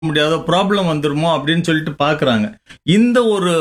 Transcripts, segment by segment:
முடியாத ப்ராப்ளம் வந்துருமோ அப்படின்னு சொல்லிட்டு பாக்குறாங்க இந்த ஒரு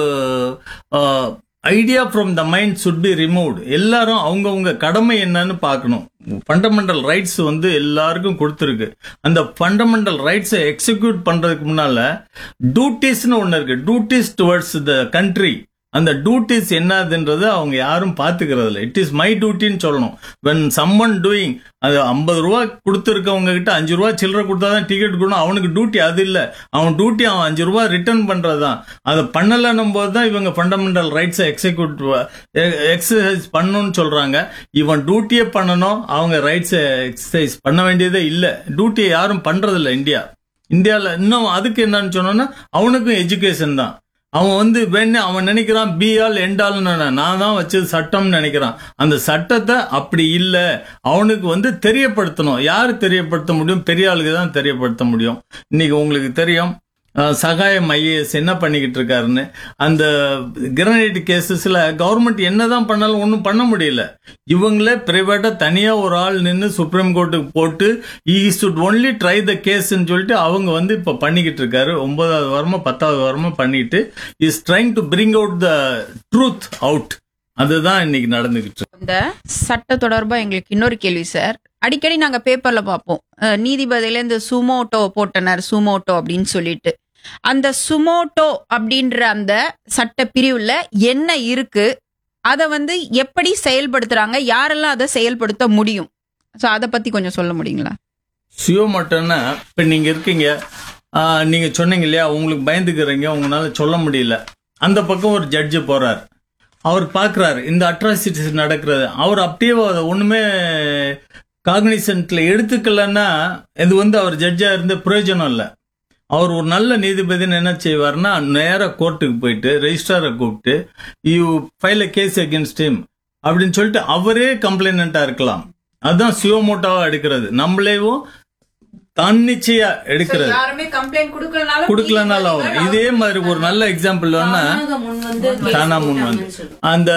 idea from the mind should be removed எல்லாரும் அவங்கவுங்க கடமை என்னன்னு பார்க்கணும் ஃபண்டமெண்டல் ரைட்ஸ் வந்து எல்லாருக்கும் கொடுத்துருக்கு அந்த ஃபண்டமெண்டல் ரைட்ஸை எக்ஸிக்யூட் பண்றதுக்கு முன்னால டியூட்டிஸ்னு ஒன்று இருக்கு டியூட்டிஸ் டுவர்ட்ஸ் த கண்ட்ரி அந்த டியூட்டிஸ் என்னதுன்றது அவங்க யாரும் பாத்துக்கிறது இல்லை இட் இஸ் மை டியூட்டின்னு சொல்லணும் வென் சம்மன் டூயிங் அது ஐம்பது ரூபா கொடுத்துருக்கவங்க கிட்ட அஞ்சு ரூபா சில்லறை கொடுத்தாதான் டிக்கெட் கொடுக்கணும் அவனுக்கு டியூட்டி அது இல்லை அவன் டியூட்டி அவன் அஞ்சு ரூபா ரிட்டர்ன் பண்றதுதான் அதை பண்ணலன்னும் போது தான் இவங்க ஃபண்டமெண்டல் ரைட்ஸை எக்ஸிக்யூட் எக்ஸசைஸ் பண்ணணும்னு சொல்றாங்க இவன் டியூட்டியே பண்ணணும் அவங்க ரைட்ஸை எக்ஸசைஸ் பண்ண வேண்டியதே இல்லை டியூட்டியை யாரும் பண்றதில்ல இந்தியா இந்தியாவில் இன்னும் அதுக்கு என்னன்னு சொன்னோன்னா அவனுக்கும் எஜுகேஷன் தான் அவன் வந்து வேணே அவன் நினைக்கிறான் பி ஆல் எண்ட் ஆல்னு நான் தான் வச்சது சட்டம்னு நினைக்கிறான் அந்த சட்டத்தை அப்படி இல்லை அவனுக்கு வந்து தெரியப்படுத்தணும் யார் தெரியப்படுத்த முடியும் பெரிய ஆளுக்கு தான் தெரியப்படுத்த முடியும் இன்னைக்கு உங்களுக்கு தெரியும் அஹ், சகாயம் ஐஏஎஸ் என்ன பண்ணிக்கிட்டு இருக்காருன்னு அந்த கிரனைட் கேசஸ்ல கவர்மெண்ட் என்னதான் பண்ணாலும் ஒன்றும் பண்ண முடியல இவங்களே பிரைவேட்டா தனியா ஒரு ஆள் நின்று சுப்ரீம் கோர்ட்டுக்கு போட்டு ஈ சுட் ஒன்லி ட்ரை த கேஸ்ன்னு சொல்லிட்டு அவங்க வந்து இப்ப பண்ணிக்கிட்டு இருக்காரு ஒன்பதாவது வாரமா பத்தாவது வாரமா பண்ணிட்டு is trying to bring out the truth out அதுதான் இன்னைக்கு நடந்துகிட்டு இருக்கு. இந்த சட்ட தொடர்பா எங்களுக்கு இன்னொரு கேள்வி சார் அடிக்கடி நாங்க பேப்பர்ல பார்ப்போம் அஹ், நீதிபதியில இந்த சுமோட்டோ போட்டனர் சுமோட்டோ அப்படின்னு சொல்லிட்டு அந்த சுமோட்டோ அப்படின்ற அந்த சட்ட பிரிவுல என்ன இருக்கு அதை வந்து எப்படி செயல்படுத்துறாங்க யாரெல்லாம் அதை செயல்படுத்த முடியும் ஸோ அதை பத்தி கொஞ்சம் சொல்ல முடியுங்களா சுயோ மட்டும்னா இப்ப நீங்க இருக்கீங்க ஆஹ், நீங்க சொன்னீங்க இல்லையா உங்களுக்கு பயந்துக்கிறீங்க உங்களால சொல்ல முடியல அந்த பக்கம் ஒரு ஜட்ஜு போறார் அவர் பார்க்கறாரு இந்த அட்ராசிட்டிஸ் நடக்கிறது அவர் அப்படியே அதை ஒண்ணுமே காக்னிசன்ட்ல எடுத்துக்கலன்னா இது வந்து அவர் ஜட்ஜா இருந்த பிரயோஜனம் இல்லை அவர் ஒரு நல்ல நீதிபதினு என்ன செய்வார்னா நேரா கோர்ட்டுக்கு போயிட்டு ரெஜிஸ்ட்ராரை கூப்பிட்டு you file a case against him அப்படின்னு சொல்லிட்டு அவரே கம்ப்ளைனண்டா இருக்கலாம் அதுதான் சியோமோட்டாவா எடுக்கிறது நம்மளேவும் தன்னிச்சையா எடுக்கிறது யாருமே கம்ப்ளைண்ட் கொடுக்கலனாலும் கொடுக்கலனாலும் ஆகும் இதே மாதிரி ஒரு நல்ல எக்ஸாம்பிள் வேணா தானா முன் வந்து அந்த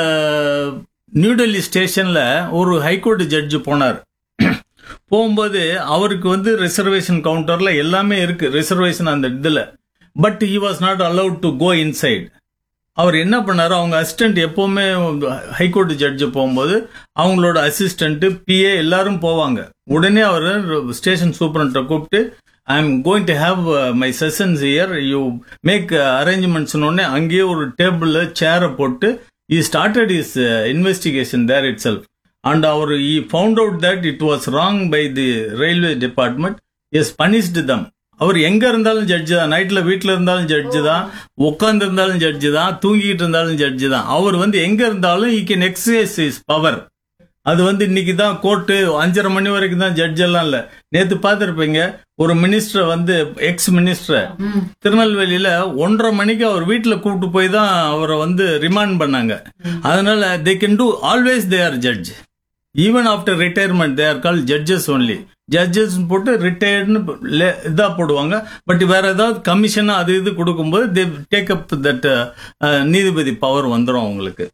நியூ டெல்லி ஸ்டேஷன்ல ஒரு ஹைகோர்ட் ஜட்ஜு போனார் போகும்போது அவருக்கு வந்து ரிசர்வேஷன் கவுண்டர்ல எல்லாமே இருக்கு ரிசர்வேஷன் அந்த இதுல but he was not allowed to go inside அவர் என்ன பண்ணாரு அவங்க அசிஸ்டன்ட் எப்பவுமே ஹைகோர்ட் ஜட்ஜு போகும்போது அவங்களோட அசிஸ்டன்ட் பிஏ எல்லாரும் போவாங்க உடனே அவர் ஸ்டேஷன் சூப்பரண்ட்டை கூப்பிட்டு I am going to have my sessions here you make arrangements உடனே அங்கேயே ஒரு டேபிள்ல சேரை போட்டு he started his investigation there itself and அவர் he found out that it was wrong by the railway department is punished them அவர் எங்க இருந்தாலும் ஜட்ஜு தான் நைட்ல வீட்ல இருந்தாலும் ஜட்ஜு தான் உட்கார்ந்து இருந்தாலும் ஜட்ஜு தான் தூங்கிட்டு இருந்தாலும் ஜட்ஜு தான் அவர் வந்து எங்க இருந்தாலும் he can exercise his power அது வந்து இன்னைக்கு தான் கோர்ட்டு அஞ்சரை மணி வரைக்கும் தான் ஜட்ஜ் எல்லாம் இல்ல நேத்து பார்த்திருப்பீங்க ஒரு மினிஸ்டர் வந்து எக்ஸ் மினிஸ்டர் திருநெல்வேலியில ஒன்றரை மணிக்கு அவர் வீட்டுல கூப்பிட்டு போய் தான் அவரை வந்து ரிமாண்ட் பண்ணாங்க அதனால they can do always they are judge even after retirement they are called judges only judges போட்டு ரிட்டையர்ட்னு இதா போடுவாங்க பட் வேற ஏதாவது கமிஷன் அது இது கொடுக்கும்போது தே டேக் அப் தட் நீதிபதி பவர் வந்துடும் அவங்களுக்கு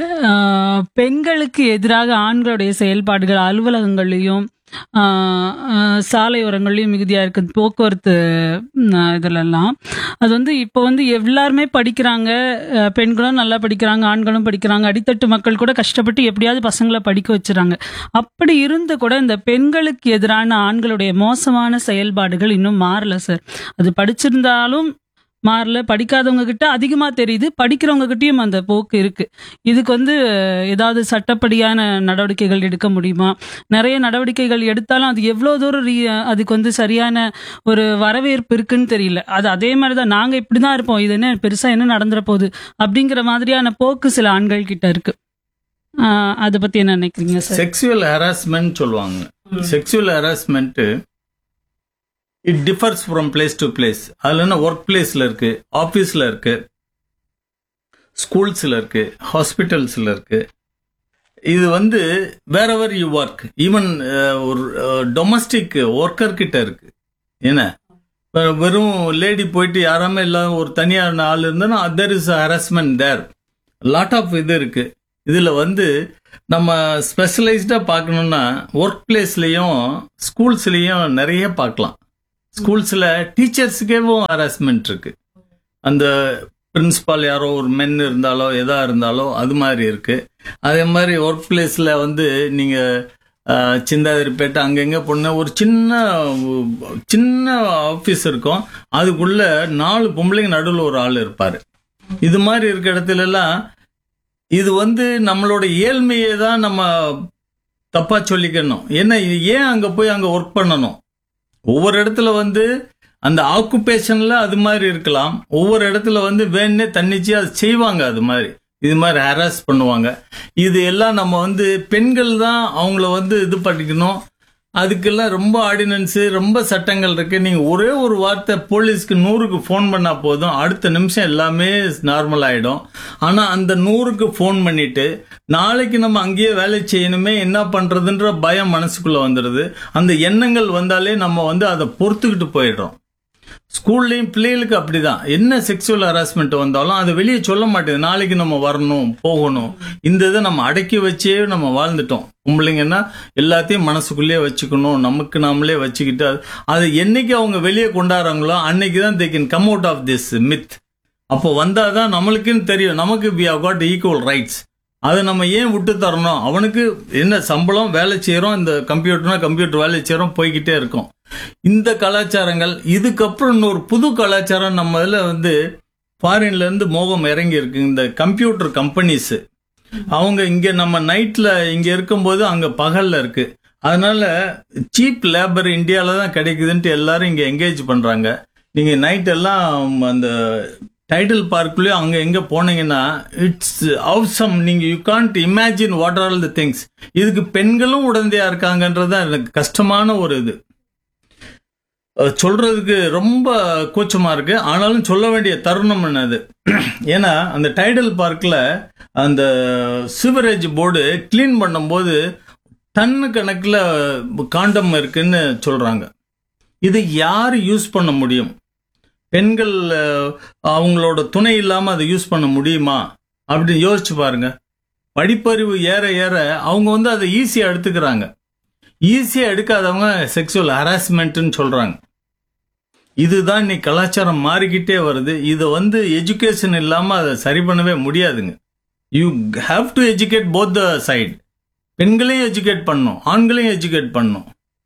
ஆஹ் பெண்களுக்கு எதிராக ஆண்களுடைய செயல்பாடுகள் அலுவலகங்கள்லையும் ஆஹ் ஆஹ் சாலையோரங்கள்லையும் மிகுதியா இருக்கு போக்குவரத்து ம், இதுலெல்லாம் அது வந்து இப்போ வந்து எல்லாருமே படிக்கிறாங்க ஆஹ் பெண்களும் நல்லா படிக்கிறாங்க ஆண்களும் படிக்கிறாங்க அடித்தட்டு மக்கள் கூட கஷ்டப்பட்டு எப்படியாவது பசங்களை படிக்க வச்சுறாங்க அப்படி இருந்து கூட இந்த பெண்களுக்கு எதிரான ஆண்களுடைய மோசமான செயல்பாடுகள் இன்னும் மாறல சார் அது படிச்சிருந்தாலும் மாறல படிக்காதவங்க கிட்ட அதிகமா தெரியுது படிக்கிறவங்க கிட்டயும் அந்த போக்கு இருக்கு இதுக்கு வந்து அஹ், ஏதாவது சட்டப்படியான நடவடிக்கைகள் எடுக்க முடியுமா நிறைய நடவடிக்கைகள் எடுத்தாலும் அது எவ்வளோ தூரம் ரீ- அதுக்கு வந்து சரியான ஒரு வரவேற்பு இருக்குன்னு தெரியல அது அதே மாதிரி தான் நாங்கள் இப்படி தான் இருப்போம் இது என்ன பெருசாக என்ன நடந்துற போகுது அப்படிங்கிற மாதிரியான போக்கு சில ஆண்கள் கிட்ட இருக்கு ஆஹ், அதை பத்தி என்ன நினைக்கிறீங்க சார் செக்ஸுவல் ஹராஸ்மெண்ட் சொல்லுவாங்க sexual harassment it differs from place to place அதுல என்ன ஒர்க் பிளேஸ்ல இருக்கு ஆபீஸ்ல இருக்கு ஸ்கூல்ஸ்ல இருக்கு ஹாஸ்பிட்டல்ஸ்ல இருக்கு இது வந்து wherever you work even ஒரு டொமஸ்டிக் ஒர்க்கர் கிட்ட இருக்கு என்ன இப்ப வெறும் லேடி போயிட்டு யாராமே இல்லாத ஒரு தனியார் ஆள் இருந்தா there is harassment there lot of இது இருக்கு இதுல வந்து நம்ம ஸ்பெஷலைஸ்டா பார்க்கணும்னா ஒர்க் பிளேஸ்லயும் ஸ்கூல்ஸ்லயும் நிறைய பார்க்கலாம் ஸ்கூல்ஸ்ல டீச்சர்ஸுக்கேவும் ஹராஸ்மெண்ட் இருக்கு அந்த பிரின்சிபால் யாரோ ஒரு மென் இருந்தாலோ எதா இருந்தாலோ அது மாதிரி இருக்கு அதே மாதிரி ஒர்க் பிளேஸ்ல வந்து நீங்க ஆஹ், சிந்தாதிரிப்பேட்டை அங்கங்க போன ஒரு சின்ன சின்ன ஆஃபீஸ் இருக்கும் அதுக்குள்ள நாலு பொம்பளைங்க நடுவில் ஒரு ஆள் இருப்பாரு இது மாதிரி இருக்க இடத்துல எல்லாம் இது வந்து நம்மளோட இயல்மையை தான் நம்ம தப்பா சொல்லிக்கணும் ஏன்னா இது ஏன் அங்க போய் அங்க ஒர்க் பண்ணணும் ஒவ்வொரு இடத்துல வந்து அந்த ஆக்குபேஷன்ல அது மாதிரி இருக்கலாம் ஒவ்வொரு இடத்துல வந்து வேணே தன்னிச்சையா அது செய்வாங்க அது மாதிரி இது மாதிரி ஹராஸ் பண்ணுவாங்க இது எல்லாம் நம்ம வந்து பெண்கள் தான் அவங்கள வந்து இது பண்ணிக்கணும் அதுக்கெல்லாம் ரொம்ப ஆர்டினன்ஸ் ரொம்ப சட்டங்கள் இருக்கு நீங்க ஒரே ஒரு வார்த்தை போலீஸ்க்கு நூறுக்கு ஃபோன் பண்ணா போதும் அடுத்த நிமிஷம் எல்லாமே நார்மல் ஆயிடும் ஆனா அந்த நூறுக்கு ஃபோன் பண்ணிட்டு நாளைக்கு நம்ம அங்கேயே வேலை செய்யணுமே என்ன பண்றதுன்ற பயம் மனசுக்குள்ள வந்துடுது அந்த எண்ணங்கள் வந்தாலே நம்ம வந்து அதை பொறுத்துக்கிட்டு போயிடுறோம் ஸ்கூல்லையும் பிள்ளைகளுக்கு அப்படிதான் என்ன செக்ஷுவல் ஹராஸ்மெண்ட் வந்தாலும் அதை வெளியே சொல்ல மாட்டேங்குது நாளைக்கு நம்ம வரணும் போகணும் இந்த இதை நம்ம அடக்கி வச்சே நம்ம வாழ்ந்துட்டோம் பொம்பளைங்கன்னா எல்லாத்தையும் மனசுக்குள்ளேயே வச்சுக்கணும் நமக்கு நாமளே வச்சுக்கிட்டு அது- அதை என்னைக்கு அவங்க வெளியே கொண்டாடுறாங்களோ அன்னைக்கு தான் they can come out of this myth அப்போ வந்தாதான் நம்மளுக்குன்னு தெரியும் நமக்கு we have got equal rights அதை நம்ம ஏன் விட்டு தரணும் அவனுக்கு என்ன சம்பளம் வேலை செய்யறோம் இந்த கம்ப்யூட்டர்னா கம்ப்யூட்டர் வேலை செய்யறோம் போய்கிட்டே இருக்கோம் இந்த கலாச்சாரங்கள் இதுக்கப்புறம் இன்னொரு புது கலாச்சாரம் நம்ம இதுல வந்து ஃபாரின்ல இருந்து மோகம் இறங்கி இருக்கு இந்த கம்ப்யூட்டர் கம்பெனிஸ் அவங்க இங்க நம்ம நைட்ல இங்க இருக்கும்போது அங்க பகல்ல இருக்கு அதனால சீப் லேபர் இந்தியால தான் கிடைக்குதுன்ட்டு எல்லாரும் இங்க என்கேஜ் பண்றாங்க நீங்க நைட் எல்லாம் அந்த டைட்டில் பார்க்லயோ அங்க எங்க போனீங்கன்னா இட்ஸ் அவசம் நீங்க you can't imagine what are all the things இதுக்கு பெண்களும் உடந்தையா இருக்காங்கன்றது தான் எனக்கு கஷ்டமான ஒரு இது அஹ் சொல்றதுக்கு ரொம்ப கூச்சமா இருக்கு ஆனாலும் சொல்ல வேண்டிய தருணம் என்னது ஏன்னா அந்த டைடல் பார்க்ல அந்த சிவரேஜ் போர்டு க்ளீன் பண்ணும்போது டன்னு கணக்குல காண்டம் இருக்குன்னு சொல்றாங்க இது யார் யூஸ் பண்ண முடியும் பெண்கள் அஹ், அவங்களோட துணை இல்லாம அதை யூஸ் பண்ண முடியுமா அப்படின்னு யோசிச்சு பாருங்க படிப்பறிவு ஏற ஏற அவங்க வந்து அதை ஈஸியா எடுத்துக்கிறாங்க ஈஸியா எடுக்காதவங்க செக்ஷுவல் ஹராஸ்மெண்ட்னு சொல்றாங்க இதுதான் இன்னைக்கு கலாச்சாரம் மாறிக்கிட்டே வருது இதை வந்து எஜுகேஷன் இல்லாம அதை சரி பண்ணவே முடியாதுங்க you have to educate both the side பெண்களையும் எஜுகேட் பண்ணும் ஆண்களையும் எஜுகேட் பண்ணும்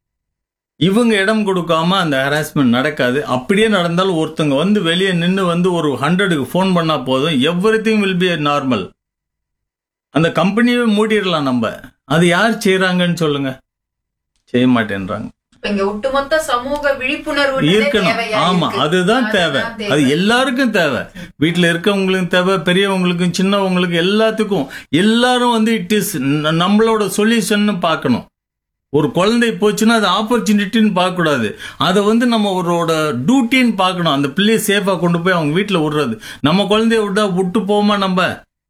இவங்க இடம் கொடுக்காம அந்த ஹராஸ்மெண்ட் நடக்காது அப்படியே நடந்தாலும் ஒருத்தங்க வந்து வெளியே நின்று வந்து ஒரு ஹண்ட்ரடுக்கு ஃபோன் பண்ணா போதும் everything will be normal அந்த கம்பெனியே மூடிடலாம் நம்ம அது யார் செய்றாங்கன்னு சொல்லுங்க செய்ய மாட்டேன்றாங்க இங்க ஒட்டுமொத்த சமூக விழிப்புணர்வு இருக்கணும் ஆமா அதுதான் தேவை அது எல்லாருக்கும் தேவை வீட்டுல இருக்கவங்களுக்கும் தேவை பெரியவங்களுக்கும் சின்னவங்களுக்கும் எல்லாத்துக்கும் எல்லாரும் வந்து இட் இஸ் நம்மளோட சொல்யூஷன் பார்க்கணும் ஒரு குழந்தை போச்சுன்னா அது ஆப்பர்ச்சுனிட்டின்னு பார்க்க கூடாது அதை வந்து நம்ம ஒருவோட டியூட்டின்னு பார்க்கணும் அந்த பிள்ளைய சேஃபா கொண்டு போய் அவங்க வீட்டுல விடுறது நம்ம குழந்தைய விட்டா விட்டு போமா நம்ம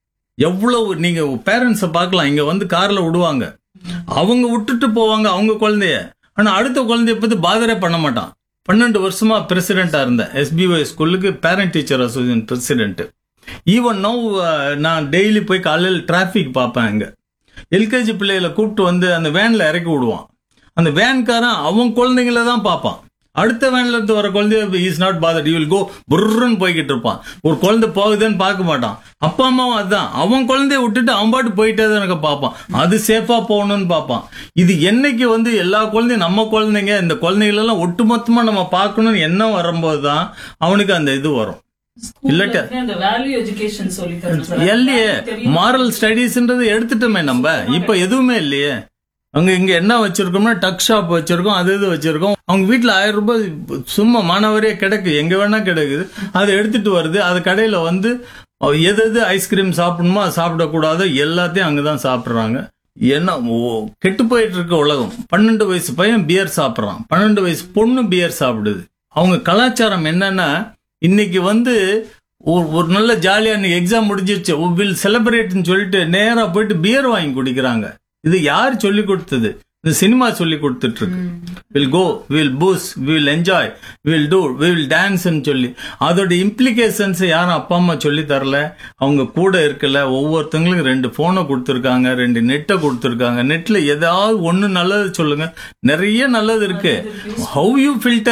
எவ்வளவு நீங்க பேரண்ட்ஸை பார்க்கலாம் இங்க வந்து கார்ல விடுவாங்க அவங்க விட்டுட்டு போவாங்க அவங்க குழந்தைய ஆனா அடுத்த குழந்தைய பத்தி பாதரே பண்ண மாட்டான் பன்னெண்டு வருஷமா பிரசிடென்டா இருந்தேன் எஸ்பிஒய் ஸ்கூலுக்கு parent teacher association president even no நான் டெய்லி போய் காலையில் டிராஃபிக் பார்ப்பேன் அங்க எல்கேஜி பிள்ளைகளை கூப்பிட்டு வந்து அந்த வேன்ல இறக்கி விடுவான் அந்த வேன்காரன் அவன் குழந்தைங்கள தான் பார்ப்பான் அடுத்த வேன்ல இருந்து வர குழந்தைய is not bother you will go புர்ருன்னு போய்கிட்டு இருப்பான் ஒரு குழந்தை போகுதுன்னு பார்க்க மாட்டான் அப்பா அம்மாவும் அதுதான் அவன் குழந்தைய விட்டுட்டு அவன் பாட்டு போயிட்டே தான் எனக்கு பார்ப்பான் அது சேஃபா போகணும்னு பார்ப்பான் இது என்னைக்கு வந்து எல்லா குழந்தையும் நம்ம குழந்தைங்க இந்த குழந்தைகளெல்லாம் ஒட்டுமொத்தமா நம்ம பார்க்கணும்னு எண்ணம் வரும்போது தான் அவனுக்கு அந்த இது வரும் இல்லாட்ட அந்த வேல்யூ எஜுகேஷன் சொல்லி தரணும் இல்லையே மாரல் ஸ்டடீஸ்ன்றது எடுத்துட்டோமே நம்ம இப்ப எதுவுமே இல்லையே அங்க இங்க என்ன வச்சிருக்கோம்னா டக் ஷாப் வச்சிருக்கோம் அது இது வச்சிருக்கோம் அவங்க வீட்டுல ஆயிரம் ரூபாய் சும்மா மாணவரே கிடக்கு எங்க வேணா கிடைக்குது அதை எடுத்துட்டு வருது அது கடையில வந்து எது எது ஐஸ்கிரீம் சாப்பிடணுமோ அதை சாப்பிடக்கூடாதோ எல்லாத்தையும் அங்கதான் சாப்பிடுறாங்க என்ன ஓ- கெட்டு போயிட்டு இருக்க உலகம் பன்னெண்டு வயசு பையன் பியர் சாப்பிடுறான் பன்னெண்டு வயசு பொண்ணு பியர் சாப்பிடுது அவங்க கலாச்சாரம் என்னன்னா இன்னைக்கு வந்து ஒரு ஒரு நல்ல ஜாலியா இன்னைக்கு எக்ஸாம் முடிஞ்சிருச்சு வில் செலிப்ரேட்னு சொல்லிட்டு நேரா போயிட்டு பியர் வாங்கி குடிக்கிறாங்க இது யார் சொல்லி கொடுத்தது இந்த சினிமா சொல்லி கொடுத்துட்டு இருக்கு will go will booze will enjoy will do will டான்ஸ்ன்னு சொல்லி அதோட இம்ப்ளிகேஷன்ஸ் யாரும் அப்பா அம்மா சொல்லி தரல அவங்க கூட இருக்கல ஒவ்வொருத்தங்களுக்கும் ரெண்டு போனை கொடுத்துருக்காங்க ரெண்டு நெட்டை கொடுத்துருக்காங்க நெட்ல ஏதாவது ஒண்ணு நல்லது சொல்லுங்க நிறைய நல்லது இருக்கு ஹவு யூ ஃபில்டர்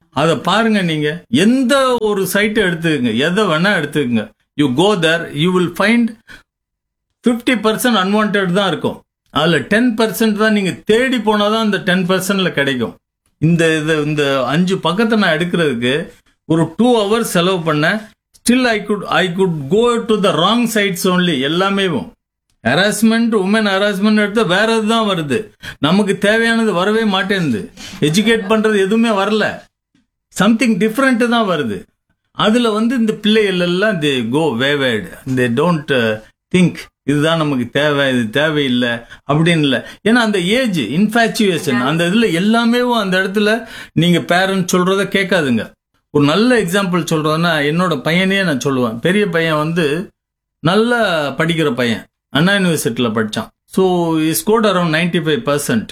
அதை பாருங்க நீங்க எந்த ஒரு சைட்டை எடுத்துக்கங்க எதை வேணா எடுத்துக்கங்க you go there you will find fifty percent unwanted தான் இருக்கும் அதுல டென் பர்சன்ட் தான் நீங்க தேடி போனாதான் அந்த டென் பர்சன்ட்ல கிடைக்கும் இந்த இது இந்த அஞ்சு பக்கத்தை நான் எடுக்கிறதுக்கு ஒரு டூ ஹவர்ஸ் செலவு பண்ணேன் still I could I could go to the wrong sides only எல்லாமே ஹராஸ்மெண்ட் உமன் ஹராஸ்மெண்ட் எடுத்தா வேற இதுதான் வருது நமக்கு தேவையானது வரவே மாட்டேங்குது எஜுகேட் பண்றது எதுவுமே வரல சம்திங் டிஃப்ரெண்ட் தான் வருது அதுல வந்து இந்த பிள்ளைகள் எல்லாம் தி கோ வேவேட் தி டோன்ட் திங்க் இதுதான் நமக்கு தேவை இது தேவையில்லை அப்படின்னு இல்லை ஏன்னா அந்த ஏஜ் இன்ஃபேச்சுவேஷன் அந்த இதுல எல்லாமே அந்த இடத்துல நீங்க பேரண்ட்ஸ் சொல்றத கேட்காதுங்க ஒரு நல்ல எக்ஸாம்பிள் சொல்றதுன்னா என்னோட பையனையே நான் சொல்லுவேன் பெரிய பையன் வந்து நல்லா படிக்கிற பையன் அண்ணா யூனிவர்சிட்டியில் படித்தான் so scored around ninety five percent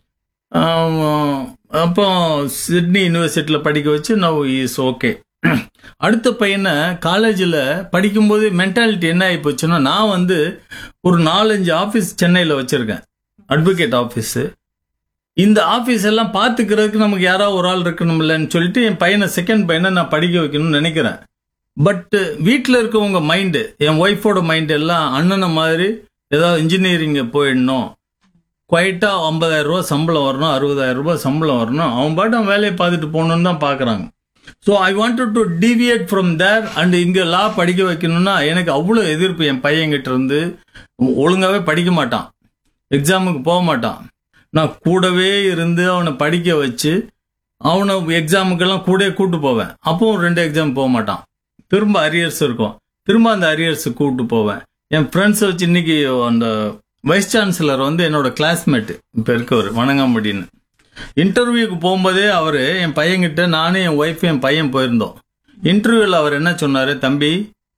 அப்போ சிட்னி யூனிவர்சிட்டியில் படிக்க வச்சு நவ் இஸ் ஓகே அடுத்த பையனை காலேஜில் படிக்கும்போது மென்டாலிட்டி என்ன ஆகி போச்சுன்னா நான் வந்து ஒரு நாலஞ்சு ஆஃபீஸ் சென்னையில் வச்சுருக்கேன் அட்வொகேட் ஆஃபீஸு இந்த ஆஃபீஸ் எல்லாம் பார்த்துக்கிறதுக்கு நமக்கு யாராவது ஒரு ஆள் இருக்கணும்லன்னு சொல்லிட்டு என் பையனை செகண்ட் பையனை நான் படிக்க வைக்கணும்னு நினைக்கிறேன் பட் வீட்டில் இருக்கவங்க மைண்டு என் ஒய்ஃபோட மைண்டு எல்லாம் அண்ணனை மாதிரி ஏதாவது இன்ஜினியரிங் போயிடணும் குவைட்டா ஐம்பதாயிரம் ரூபா சம்பளம் வரணும் அறுபதாயிரம் ரூபாய் சம்பளம் வரணும் அவன் பாட்டு அவன் வேலையை பார்த்துட்டு போகணுன்னு தான் பார்க்குறாங்க so I wanted to deviate from there and இங்கே லா படிக்க வைக்கணும்னா எனக்கு அவ்வளோ எதிர்ப்பு என் பையன்கிட்ட இருந்து ஒழுங்காகவே படிக்க மாட்டான் எக்ஸாமுக்கு போக மாட்டான் நான் கூடவே இருந்து அவனை படிக்க வச்சு அவனை எக்ஸாமுக்கெல்லாம் கூட கூட்டு போவேன் அப்பவும் ரெண்டு எக்ஸாம் போக மாட்டான் திரும்ப அரியர்ஸ் இருக்கும் திரும்ப அந்த அரியர்ஸ் கூப்பிட்டு போவேன் என் ஃப்ரெண்ட்ஸை வச்சு இன்னைக்கு அந்த வைஸ் சான்சலர் வந்து என்னோட கிளாஸ்மேட் இப்போ இருக்கவர் வணங்காம்படின்னு இன்டர்வியூக்கு போகும்போதே அவர் என் பையன்கிட்ட நானும் என் ஒய்ஃப் என் பையன் போயிருந்தோம் இன்டர்வியூவில் அவர் என்ன சொன்னார் தம்பி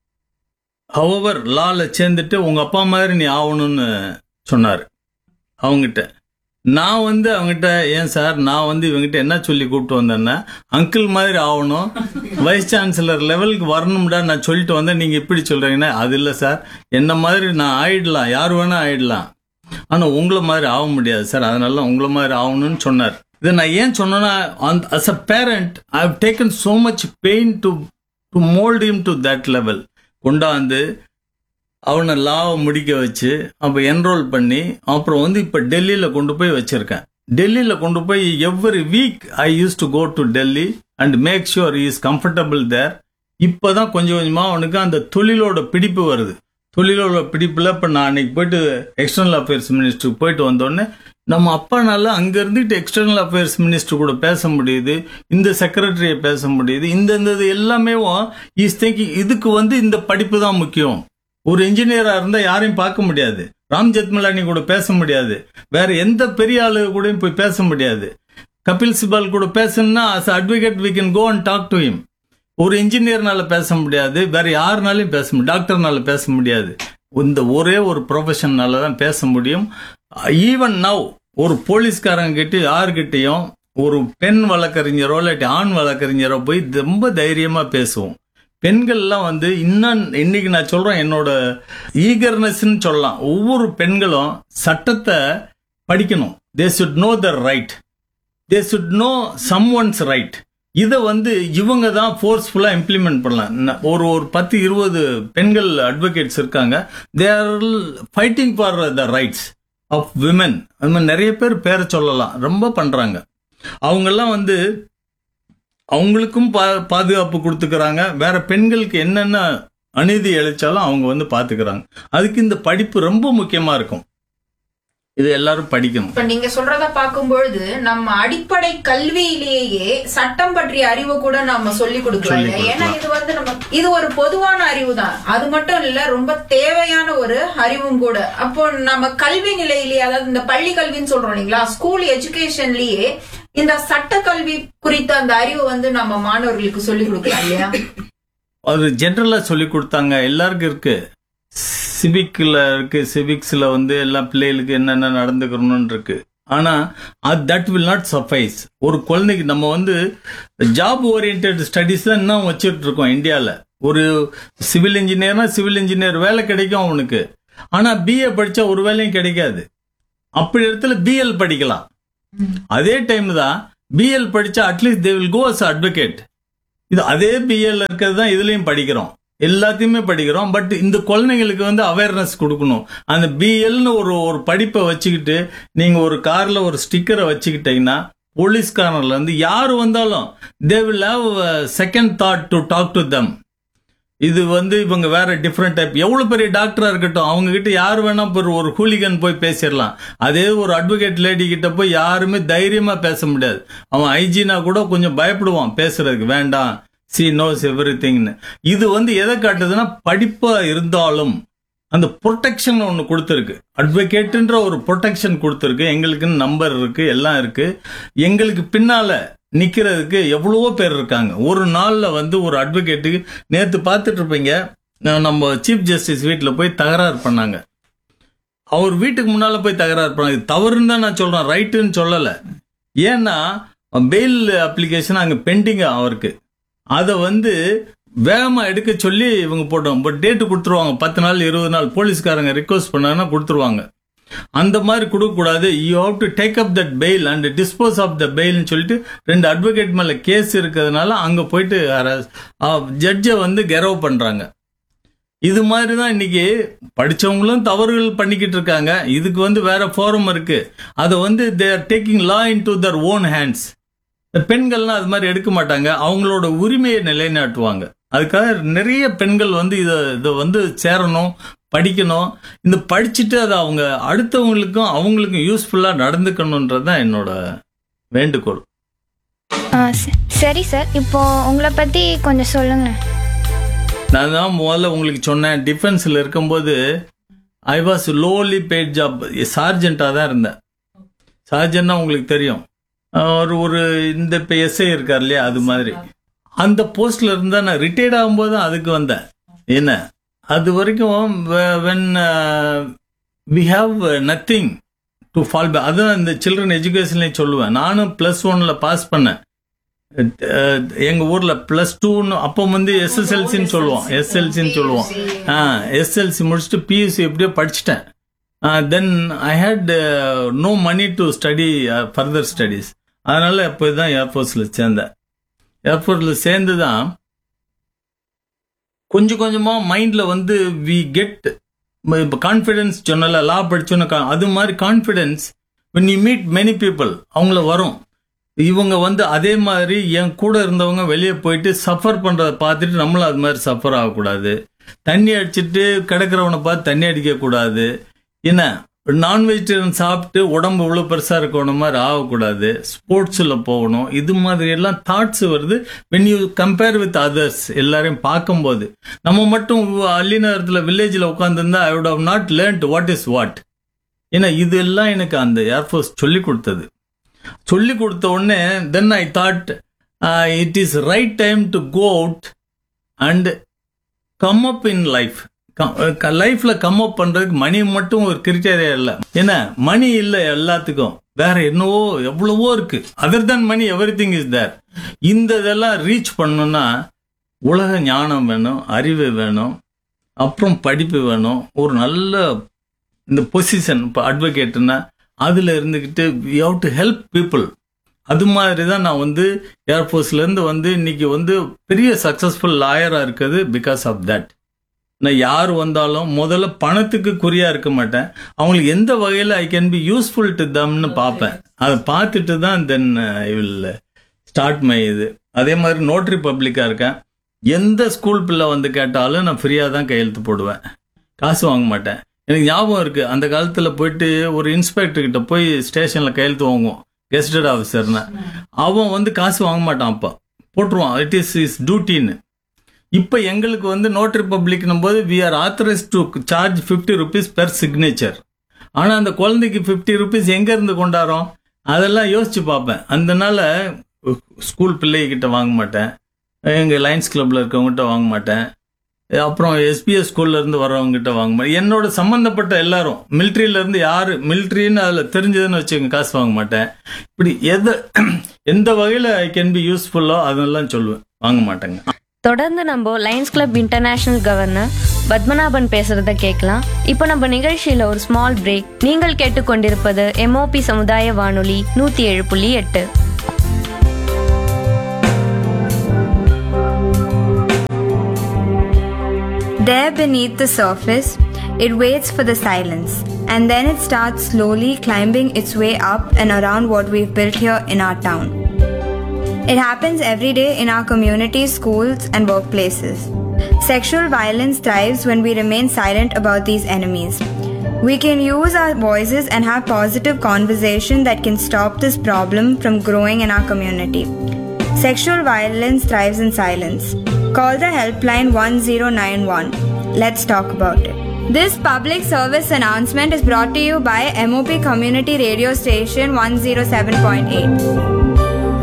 ஹவவர் லால சேர்ந்துட்டு உங்கள் அப்பா மாதிரி நீ ஆகணும்னு சொன்னார் அவங்ககிட்ட நான் வந்து அவங்ககிட்ட ஏன் சார் நான் வந்து இவங்ககிட்ட என்ன சொல்லி கூப்பிட்டு வந்தேன்னா அங்கிள் மாதிரி ஆகணும் வைஸ் சான்சலர் லெவலுக்கு வரணும்டா நான் சொல்லிட்டு வந்தேன் நீங்க இப்படி சொல்றீங்கன்னா அது இல்லை சார் என்ன மாதிரி நான் ஆயிடலாம் யார் வேணா ஆயிடலாம் ஆனா உங்களை மாதிரி ஆக முடியாது சார் அதனால உங்களை மாதிரி ஆகணும்னு சொன்னார் இதை நான் ஏன் சொன்னேன்னா as a parent I have taken so much pain to to mould him to that level கொண்டாந்து அவனை லாவை முடிக்க வச்சு அப்போ என்ரோல் பண்ணி அப்புறம் வந்து இப்போ டெல்லியில் கொண்டு போய் வச்சிருக்கேன் டெல்லியில் கொண்டு போய் every week I used to go to Delhi and make sure is comfortable there இப்போ தான் கொஞ்சம் கொஞ்சமாக அவனுக்கு அந்த தொழிலோட பிடிப்பு வருது தொழிலோட பிடிப்பில் இப்போ நான் அன்னைக்கு போயிட்டு எக்ஸ்டர்னல் அஃபேர்ஸ் மினிஸ்டருக்கு போயிட்டு வந்தோடனே நம்ம அப்பானால அங்க இருந்துட்டு எக்ஸ்டர்னல் அஃபேர்ஸ் மினிஸ்டர் கூட பேச முடியுது இந்த செக்ரட்டரியை பேச முடியுது இந்த இந்த இது எல்லாமே இஸ் திங்கிங் இதுக்கு வந்து இந்த படிப்பு தான் முக்கியம் ஒரு இன்ஜினியரா இருந்தா யாரையும் பார்க்க முடியாது ராம் ஜெத்மலானி கூட பேச முடியாது வேற எந்த பெரிய ஆளு கூடயும் போய் பேச முடியாது கபில் சிபால் கூட பேசணும்னா as advocate we can go and talk to him ஒரு இன்ஜினியர்னால பேச முடியாது வேற யாருனாலையும் பேச முடியும் டாக்டர்னால பேச முடியாது இந்த ஒரே ஒரு ப்ரொஃபஷன்னால தான் பேச முடியும் ஈவன் நவ் ஒரு போலீஸ்காரங்க கிட்ட யாருக்கிட்டையும் ஒரு பெண் வழக்கறிஞரோ இல்லாட்டி ஆண் வழக்கறிஞரோ போய் ரொம்ப தைரியமா பேசுவோம் பெண்கள்லாம் வந்து இன்னும் இன்னைக்கு நான் சொல்றேன் என்னோட ஈகர்னஸ்ன்னு சொல்லலாம் ஒவ்வொரு பெண்களும் சட்டத்தை படிக்கணும் they should know the right they should know someone's right இதை வந்து இவங்க தான் ஃபோர்ஸ்ஃபுல்லா இம்ப்ளிமெண்ட் பண்ணலாம் ந- ஒரு ஒரு பத்து இருபது பெண்கள் அட்வொகேட்ஸ் இருக்காங்க they are fighting for the rights of women அது மாதிரி நிறைய பேர் பேரை சொல்லலாம் ரொம்ப பண்றாங்க அவங்கெல்லாம் வந்து அவங்களுக்கும் பா பாதுகாப்பு கொடுத்துக்கிறாங்க வேற பெண்களுக்கு என்னென்ன அநீதி இழைச்சாலும் அவங்க வந்து பாத்துக்கிறாங்க அதுக்கு இந்த படிப்பு ரொம்ப முக்கியமா இருக்கும் இது எல்லாரும் படிக்கணும் இப்ப நீங்க சொல்றத பார்க்கும்பொழுது நம்ம அடிப்படை கல்வியிலேயே சட்டம் பற்றிய அறிவு கூட நாம சொல்லி கொடுக்கலாம் சொல்லிக் இல்லையா? ஏன்னா கொடுக்கலாம். இது வந்து நம்ம இது ஒரு பொதுவான அறிவு தான் அது மட்டும் இல்ல ரொம்ப தேவையான ஒரு அறிவும் கூட அப்போ நம்ம கல்வி நிலையிலேயே அதாவது இந்த பள்ளி கல்வின்னு சொல்றோம் இல்லைங்களா ஸ்கூல் எஜுகேஷன்லயே இந்த சட்ட கல்வி குறித்த அந்த அறிவு வந்து நம்ம மாணவர்களுக்கு சொல்லி கொடுக்கலாம் இல்லையா அது ஜென்ரலா சொல்லி கொடுத்தாங்க எல்லாருக்கும் இருக்கு சிவிக்ல இருக்கு சிவிக்ஸ்ல வந்து எல்லா பிள்ளைகளுக்கு என்னென்ன நடந்துக்கணும்னு இருக்கு ஆனா தட் வில் நாட் சஃபைஸ் ஒரு குழந்தைக்கு நம்ம வந்து ஜாப் ஓரியன்ட் ஸ்டடிஸ் தான் இன்னும் வச்சுட்டு இருக்கோம் இந்தியால ஒரு சிவில் இன்ஜினியர்னா சிவில் இன்ஜினியர் வேலை கிடைக்கும் அவனுக்கு ஆனா பிஏ படிச்சா ஒரு வேலையும் கிடைக்காது அப்படி இடத்துல பிஎல் படிக்கலாம் அதே டைம் தான் பிஎல் படிச்சா at least they will go as advocate இது அதே பிஎல் இருக்கிறது தான் இதுலயும் படிக்கிறோம் எல்லாத்தையுமே படிக்கிறோம் பட் இந்த குழந்தைங்களுக்கு வந்து அவேர்னஸ் கொடுக்கணும் அந்த பிஎல்னு ஒரு ஒரு படிப்பை வச்சுக்கிட்டு நீங்க ஒரு கார்ல ஒரு ஸ்டிக்கரை வச்சுக்கிட்டீங்கன்னா போலீஸ்காரன்ல இருந்து யார் வந்தாலும் they will have second thought to talk to them இது வந்து இவங்க வேற டிஃப்ரெண்ட் டைப் எவ்வளவு பெரிய டாக்டரா இருக்கட்டும் அவங்க கிட்ட யார் வேணா ஒரு ஒரு ஹூலிகன் போய் பேசிடலாம் அதே ஒரு அட்வொகேட் லேடி கிட்ட போய் யாருமே தைரியமா பேச முடியாது அவன் ஐஜினா கூட கொஞ்சம் பயப்படுவான் பேசுறதுக்கு வேண்டாம் சி நோஸ் எவ்ரி திங்னு இது வந்து எதை காட்டுதுன்னா படிப்பா இருந்தாலும் அந்த ப்ரொடெக்ஷன் ஒன்று கொடுத்துருக்கு அட்வொகேட்டுன்ற ஒரு ப்ரொடெக்ஷன் கொடுத்துருக்கு எங்களுக்குன்னு நம்பர் இருக்கு எல்லாம் இருக்கு எங்களுக்கு பின்னால நிக்கிறதுக்கு எவ்வளவோ பேர் இருக்காங்க ஒரு நாள்ல வந்து ஒரு அட்வொகேட்டுக்கு நேத்து பார்த்துட்டு இருப்பீங்க அஹ் நம்ம சீஃப் ஜஸ்டிஸ் வீட்டில் போய் தகராறு பண்ணாங்க அவர் வீட்டுக்கு முன்னால போய் தகராறு பண்ணாங்க இது தவறுன்னு தான் நான் சொல்றேன் ரைட்டுன்னு சொல்லல ஏன்னா பெயில் அப்ளிகேஷன் அங்க பெண்டிங் அவருக்கு அதை வந்து வேகமா எடுக்க சொல்லி இவங்க போட்டோம் பட் டேட்டு கொடுத்துருவாங்க பத்து நாள் இருபது நாள் போலீஸ்காரங்க ரிக்வஸ்ட் பண்ணாங்கன்னா கொடுத்துருவாங்க அந்த மாதிரி கொடுக்கக்கூடாது you have to take up that bail and dispose of the பெயில்னு சொல்லிட்டு ரெண்டு அட்வொகேட் மேல கேஸ் இருக்கிறதுனால அங்க போயிட்டு ஜட்ஜை வந்து கெரவ் பண்றாங்க இது மாதிரி தான் இன்னைக்கு படிச்சவங்களும் தவறுகள் பண்ணிக்கிட்டு இருக்காங்க இதுக்கு வந்து வேற ஃபோரம் இருக்கு அதை வந்து they are taking law into their own hands பெண்கள்லாம் அது மாதிரி எடுக்க மாட்டாங்க அவங்களோட உரிமையை நிலைநாட்டுவாங்க அதுக்காக நிறைய பெண்கள் வந்து இதை இதை வந்து சேரணும் படிக்கணும் இந்த படிச்சுட்டு அதை அவங்க அடுத்தவங்களுக்கும் அவங்களுக்கும் யூஸ்ஃபுல்லாக நடந்துக்கணுன்றது தான் என்னோட வேண்டுகோள் ஆ ச- சரி சார் இப்போ உங்களை பற்றி கொஞ்சம் சொல்லுங்களேன் நான் தான் முதல்ல உங்களுக்கு சொன்னேன் டிஃபென்ஸில் இருக்கும்போது I was lowly paid job சார்ஜென்ட்டாக தான் இருந்தேன் சார்ஜென்ட்னா உங்களுக்கு தெரியும் ஒரு ஒரு இந்த இப்போ எஸ்ஐ இருக்கார் இல்லையா அது மாதிரி அந்த போஸ்ட்ல இருந்தா நான் ரிட்டையர்ட் ஆகும்போது தான் அதுக்கு வந்தேன் என்ன அது வரைக்கும் when we have nothing to fall back அதுதான் இந்த சில்ட்ரன் எஜுகேஷன்லேயும் சொல்லுவேன் நானும் ப்ளஸ் ஒன்ல பாஸ் பண்ணேன் அஹ் எங்க ஊர்ல பிளஸ் டூன்னு அப்போ வந்து எஸ்எஸ்எல்சின்னு சொல்லுவோம் எஸ்எல்சின்னு சொல்லுவோம் ஆ எஸ்எல்சி முடிச்சுட்டு பியூசி எப்படியோ படிச்சுட்டேன் then I had no money to study further studies அதனால அப்போ தான் ஏர்ஃபோர்ஸில் சேர்ந்தேன் ஏர்ஃபோர்ஸில் சேர்ந்து தான் கொஞ்சம் கொஞ்சமாக மைண்டில் வந்து வி கெட் இப்போ கான்ஃபிடென்ஸ் சொன்னல லா படிச்சோன்னு கா- அது மாதிரி confidence when you meet many people அவங்கள வரும் இவங்க வந்து அதே மாதிரி என் கூட இருந்தவங்க வெளியே போயிட்டு சஃபர் பண்றத பார்த்துட்டு நம்மளும் அது மாதிரி சஃபர் ஆகக்கூடாது தண்ணி அடிச்சிட்டு கிடக்கிறவனை பார்த்து தண்ணி அடிக்க கூடாது என்ன நான் வெஜிடேரியன் சாப்பிட்டு உடம்பு இவ்வளோ பெருசா இருக்கணும் மாதிரி ஆகக்கூடாது ஸ்போர்ட்ஸில் போகணும் இது மாதிரி எல்லாம் தாட்ஸ் வருது when you compare with others எல்லாரையும் பார்க்கும்போது நம்ம மட்டும் அள்ளி நகரத்தில் வில்லேஜில் உட்காந்துருந்தா I would have not learned what is what ஏன்னா இதெல்லாம் எனக்கு அந்த ஏர்ஃபோர்ஸ் சொல்லி கொடுத்தது சொல்லி கொடுத்த உடனே then I thought it is right time to go out and come up in life லைஃப்ல கம் அப் பண்றதுக்கு மணி மட்டும் ஒரு கிரிட்டேரியா இல்ல என்ன மணி இல்ல எல்லாத்துக்கும் வேற என்னவோ எவ்வளவோ இருக்கு other than money everything is there இந்த இதெல்லாம் ரீச் பண்ணணும்னா உலக ஞானம் வேணும் அறிவு வேணும் அப்புறம் படிப்பு வேணும் ஒரு நல்ல இந்த பொசிஷன் இப்போ அட்வொகேட்னா அதில் இருந்துக்கிட்டு you have to help people அது மாதிரி தான் நான் வந்து ஏர்ஃபோர்ஸ்லேருந்து வந்து இன்னைக்கு வந்து பெரிய சக்ஸஸ்ஃபுல் லாயராக இருக்குது பிகாஸ் ஆஃப் தட் நான் யார் வந்தாலும் முதல்ல பணத்துக்கு குறியா இருக்க மாட்டேன் அவங்களுக்கு எந்த வகையில் I can be useful to தம்னு பார்ப்பேன் அதை பார்த்துட்டு தான் then I will start my இது அதே மாதிரி நோட்ரி பப்ளிக்காக இருக்கேன் எந்த ஸ்கூல் பிள்ளை வந்து கேட்டாலும் நான் ஃப்ரீயாக தான் கையெழுத்து போடுவேன் காசு வாங்க மாட்டேன் எனக்கு ஞாபகம் இருக்கு அந்த காலத்துல போயிட்டு ஒரு இன்ஸ்பெக்டர் கிட்ட போய் ஸ்டேஷன்ல கையெழுத்து வாங்குவோம் கெஸ்டட் ஆஃபீஸர்னு அவன் வந்து காசு வாங்க மாட்டான் அப்ப போட்டுருவான் இட் இஸ் இஸ் டியூட்டின்னு இப்ப எங்களுக்கு வந்து நோட் ரிப்பப்ளிக்னும் போது we are authorise to charge fifty rupees per signature ஆனா அந்த குழந்தைக்கு ஃபிஃப்டி ருபீஸ் எங்க இருந்து கொண்டாரோம் அதெல்லாம் யோசிச்சு பார்ப்பேன் அதனால ஸ்கூல் பிள்ளைகிட்ட வாங்க மாட்டேன் எங்க லைன்ஸ் கிளப்ல இருக்கவங்ககிட்ட வாங்க மாட்டேன் அப்புறம் எஸ்பிஎஸ் ஸ்கூல்ல இருந்து வர்றவங்க கிட்ட வாங்க மாட்டேன் என்னோட சம்பந்தப்பட்ட எல்லாரும் மிலிட்ரியில இருந்து யாரு மிலிட்ரின்னு அதுல தெரிஞ்சதுன்னு வச்சுங்க காசு வாங்க மாட்டேன் இப்படி எது எந்த வகையில ஐ கேன் பி யூஸ்ஃபுல்லோ அதெல்லாம் சொல்லுவேன் வாங்க மாட்டேங்க தொடர்ந்து நம்ம Lions Club International governor Padmanabhan பேசுறத கேட்கலாம் இப்போ நம்ம நிகழ்ச்சியில ஒரு ஸ்மால் பிரேக் நீங்கள் கேட்டுக்கொண்டிருப்பது எம்ஓபி சமுதாய வானொலி நூத்தி ஏழு புள்ளி எட்டு There beneath the surface, it waits for the silence, and then it starts slowly climbing its way up and around what we've built here in our town. It happens every day in our communities, schools, and workplaces. Sexual violence thrives when we remain silent about these enemies. We can use our voices and have positive conversation that can stop this problem from growing in our community. Sexual violence thrives in silence. Call the helpline 1091. Let's talk about it. This public service announcement is brought to you by MOP Community Radio Station 107.8.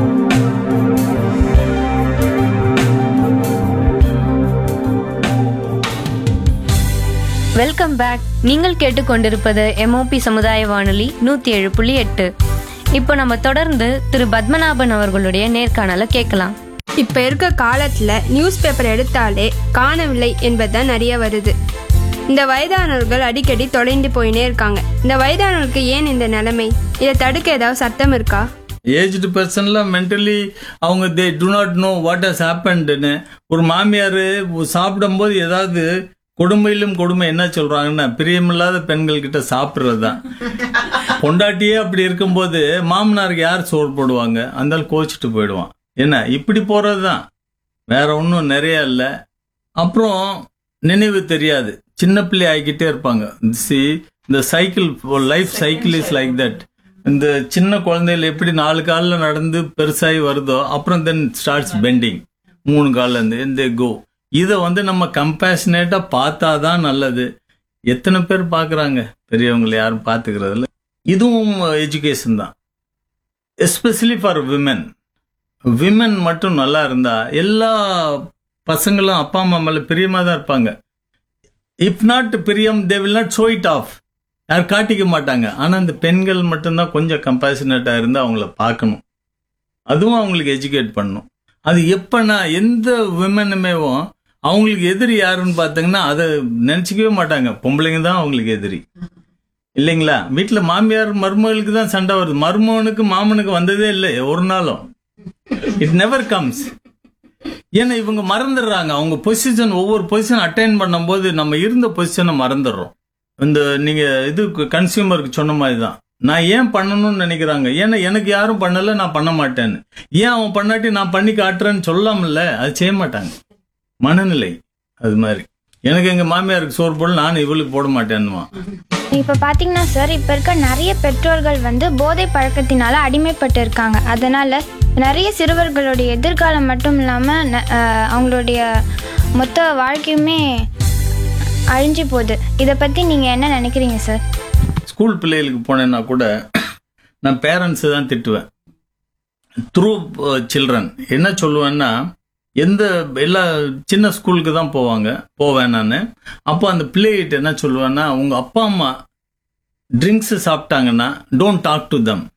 Welcome back நீங்கள் கேட்டுக்கொண்டிருப்பது MOP சமுதாய வானொலி நூற்றி ஏழு புள்ளி எட்டு இப்போ நம்ம தொடர்ந்து திரு பத்மநாபன் அவர்களுடைய நேர்காணலை கேட்கலாம் இப்ப இருக்க காலத்துல நியூஸ் பேப்பர் எடுத்தாலே காணவில்லை என்பதுதான் நிறைய வருது இந்த வயதானவர்கள் அடிக்கடி தொலைந்து போயினே இருக்காங்க இந்த வயதானவர்களுக்கு ஏன் இந்த நிலைமை இதை தடுக்க ஏதாவது சட்டம் இருக்கா ஏஜ்டு பர்சன்லாம் மென்டலி அவங்க they do not know what has ஹேப்பன்டுன்னு ஒரு மாமியார் சாப்பிடும்போது ஏதாவது கொடுமையிலும் கொடுமை என்ன சொல்றாங்கன்னா பிரியமில்லாத பெண்கள் கிட்ட சாப்பிடுறது தான் பொண்டாட்டியே அப்படி இருக்கும்போது மாமனாருக்கு யார் சோறு போடுவாங்க அந்த ஆள் கோச்சிட்டு போயிடுவான் என்ன இப்படி போறது தான் வேற ஒன்றும் நிறைய இல்லை அப்புறம் நினைவு தெரியாது சின்ன பிள்ளை ஆகிக்கிட்டே இருப்பாங்க சி இந்த cycle life cycle is like that இந்த சின்ன குழந்தைகள் எப்படி நாலு காலில் நடந்து பெருசாகி வருதோ அப்புறம் தென் ஸ்டார்ட்ஸ் பெண்டிங் மூணு கால்ல இருந்து இந்த கோ இதை வந்து நம்ம கம்பேஷனேட்டா பார்த்தா தான் நல்லது எத்தனை பேர் பார்க்குறாங்க பெரியவங்களை யாரும் பார்த்துக்கிறது இல்ல இதுவும் எஜுகேஷன் தான் எஸ்பெஷலி ஃபார் விமென் விமென் மட்டும் நல்லா இருந்தா எல்லா பசங்களும் அப்பா அம்மா மேல பிரியமா தான் இருப்பாங்க இஃப் நாட் பிரியம் they will not show it off யார் காட்டிக்க மாட்டாங்க ஆனா இந்த பெண்கள் மட்டும்தான் கொஞ்சம் கம்பேஷனேட்டா இருந்து அவங்கள பார்க்கணும் அதுவும் அவங்களுக்கு எஜுகேட் பண்ணணும் அது எப்பனா எந்த விமனுமேவும் அவங்களுக்கு எதிரி யாருன்னு பார்த்தீங்கன்னா அதை நினைச்சிக்கவே மாட்டாங்க பொம்பளைங்க தான் அவங்களுக்கு எதிரி இல்லைங்களா வீட்டில் மாமியார் மருமகளுக்கு தான் சண்டை வருது மருமகனுக்கு மாமனுக்கு வந்ததே இல்லை ஒரு நாளும் இட் நெவர் கம்ஸ் ஏன்னா இவங்க மறந்துடுறாங்க அவங்க பொசிஷன் ஒவ்வொரு பொசிஷன் அட்டைன் பண்ணும்போது நம்ம இருந்த பொசிஷனை மறந்துடுறோம் இந்த நீங்க இது கன்சியூமருக்கு சொன்ன மாதிரி தான் நான் ஏன் பண்ணணும்னு நினைக்கிறாங்க ஏன்னா எனக்கு யாரும் பண்ணல நான் பண்ண மாட்டேன்னு ஏன் அவன் பண்ணாட்டி நான் பண்ணி காட்டுறேன்னு சொல்லாமல்ல அது செய்ய மாட்டாங்க மனநிலை அது மாதிரி எனக்கு எங்க மாமியாருக்கு சோறு போட நான் இவளுக்கு போட மாட்டேன்னுவான் இப்போ பார்த்தீங்கன்னா சார் இப்போ இருக்க நிறைய பெற்றோர்கள் வந்து போதை பழக்கத்தினால அடிமைப்பட்டு இருக்காங்க அதனால நிறைய சிறுவர்களுடைய எதிர்காலம் மட்டும் இல்லாமல் அவங்களுடைய மொத்த வாழ்க்கையுமே அழிஞ்சு போகுது இதை பற்றி நீங்கள் என்ன நினைக்கிறீங்க சார் ஸ்கூல் பிள்ளைகளுக்கு போனேன்னா கூட நான் பேரண்ட்ஸை தான் திட்டுவேன் த்ரூ சில்ட்ரன் என்ன சொல்லுவேன்னா எந்த எல்லா சின்ன ஸ்கூலுக்கு தான் போவாங்க போவேன் நான் அப்போ அந்த பிள்ளைகிட்ட என்ன சொல்லுவேன்னா உங்க அப்பா அம்மா ட்ரிங்க்ஸ் சாப்பிட்டாங்கன்னா டோன்ட் டாக் டு தம்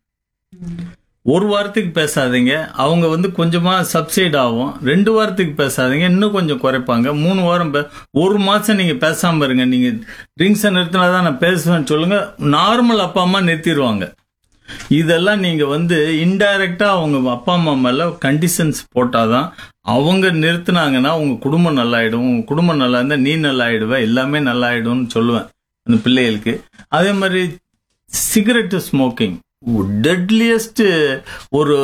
ஒரு வாரத்துக்கு பேசாதீங்க அவங்க வந்து கொஞ்சமா சப்சைட் ஆகும் ரெண்டு வாரத்துக்கு பேசாதீங்க இன்னும் கொஞ்சம் குறைப்பாங்க மூணு வாரம் பே- ஒரு மாசம் நீங்க பேசாம இருங்க நீங்க ட்ரிங்க்ஸை நிறுத்தினா தான் நான் பேசுவேன்னு சொல்லுங்க நார்மல் அப்பா அம்மா நிறுத்திடுவாங்க இதெல்லாம் நீங்க வந்து இன்டைரக்டா அவங்க அப்பா அம்மா மேல கண்டிஷன்ஸ் போட்டாதான் அவங்க நிறுத்துனாங்கன்னா உங்க குடும்பம் நல்லாயிடும் உங்க குடும்பம் நல்லா இருந்தா நீ நல்லாயிடுவ எல்லாமே நல்லாயிடும்னு சொல்லுவேன் அந்த பிள்ளைகளுக்கு அதே மாதிரி சிகரெட் ஸ்மோக்கிங் டெட்லியஸ்ட் ஒரு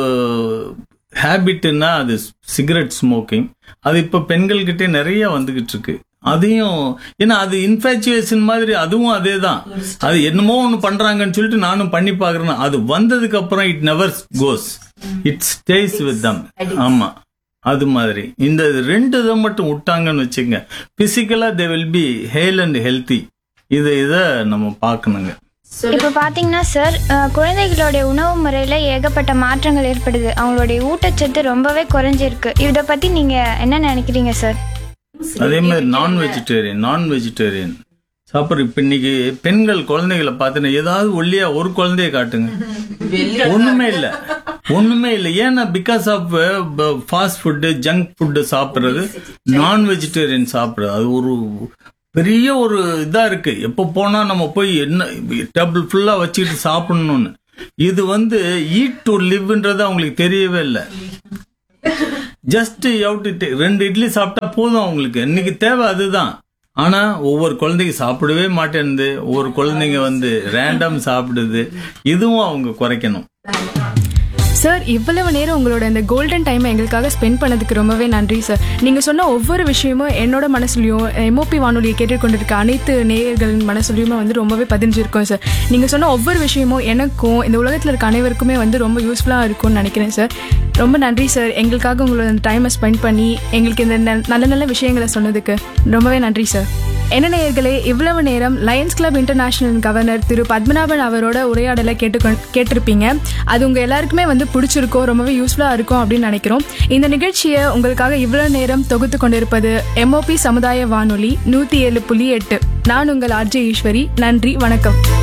ஹேபிட்னா அது சிகரெட் ஸ்மோக்கிங் அது இப்ப பெண்கள்கிட்டே நிறைய வந்துகிட்டு இருக்கு அதையும் ஏன்னா அது இன்ஃபேச்சுவேஷன் மாதிரி அதுவும் அதே தான் அது என்னமோ ஒன்று பண்றாங்கன்னு சொல்லிட்டு நானும் பண்ணி பார்க்கறேன் அது வந்ததுக்கு அப்புறம் it never goes it stays with them ஆமா அது மாதிரி இந்த ரெண்டு இதை மட்டும் விட்டாங்கன்னு வச்சுங்க physically they will be hale and healthy இது இதை நம்ம பார்க்கணுங்க இப்போ பார்த்தீங்கன்னா சார் அஹ், குழந்தைகளுடைய உணவு முறையில் ஏகப்பட்ட மாற்றங்கள் ஏற்படுது அவங்களுடைய ஊட்டச்சத்து ரொம்பவே குறைஞ்சிருக்கு இதை பற்றி நீங்கள் என்ன நினைக்கிறீங்க சார் அதே மாதிரி நான் வெஜிடேரியன் நான் வெஜிடேரியன் சாப்பிட்ற இப்ப இன்னைக்கு பெண்கள் குழந்தைகளை பார்த்தீங்கன்னா ஏதாவது ஒல்லியா ஒரு குழந்தைய காட்டுங்க ஒண்ணுமே இல்ல ஒண்ணுமே இல்ல ஏன்னா because of fast food junk food சாப்பிடுறது நான் வெஜிடேரியன் சாப்பிடுறது அது ஒரு பெரிய ஒரு இதா இருக்கு எப்போ போனா நம்ம போய் என்ன டேபிள் ஃபுல்லா வச்சுக்கிட்டு சாப்பிடணும்னு இது வந்து ஈட் டு லிவ்ன்றது அவங்களுக்கு தெரியவே இல்லை ஜஸ்ட் அவுட் ரெண்டு இட்லி சாப்பிட்டா போதும் அவங்களுக்கு இன்னைக்கு தேவை அதுதான் ஆனா ஒவ்வொரு குழந்தைங்க சாப்பிடவே மாட்டேன்து ஒவ்வொரு குழந்தைங்க வந்து ரேண்டம் சாப்பிடுது இதுவும் அவங்க குறைக்கணும் சார் இவ்வளவு நேரம் உங்களோட இந்த கோல்டன் டைமை எங்களுக்காக ஸ்பெண்ட் பண்ணதுக்கு ரொம்பவே நன்றி சார் நீங்கள் சொன்ன ஒவ்வொரு விஷயமும் என்னோட மனசுலையும் எம்ஓபி வானொலியை கேட்டுக்கொண்டிருக்க அனைத்து நேயர்களின் மனசுலையுமே வந்து ரொம்பவே பதிஞ்சிருக்கும் சார் நீங்கள் சொன்ன ஒவ்வொரு விஷயமும் எனக்கும் இந்த உலகத்தில் இருக்க அனைவருக்குமே வந்து ரொம்ப யூஸ்ஃபுல்லாக இருக்கும்னு நினைக்கிறேன் சார் ரொம்ப நன்றி சார் எங்களுக்காக உங்களோட இந்த டைமை ஸ்பெண்ட் பண்ணி எங்களுக்கு இந்த ந- நல்ல நல்ல விஷயங்களை சொன்னதுக்கு ரொம்பவே நன்றி சார் என்ன நேயர்களே இவ்வளவு நேரம் லயன்ஸ் கிளப் இன்டர்நேஷனல் கவர்னர் திரு பத்மநாபன் அவரோட உரையாடலை கேட்டு கேட்டிருப்பீங்க அது உங்க எல்லாருக்குமே வந்து பிடிச்சிருக்கோ ரொம்பவே யூஸ்ஃபுல்லா இருக்கும் அப்படின்னு நினைக்கிறோம் இந்த நிகழ்ச்சியை உங்களுக்காக இவ்வளவு நேரம் தொகுத்து கொண்டிருப்பது எம்ஓபி சமுதாய வானொலி நூத்தி ஏழு புள்ளி எட்டு நான் உங்கள் ஆர்ஜே ஈஸ்வரி நன்றி வணக்கம்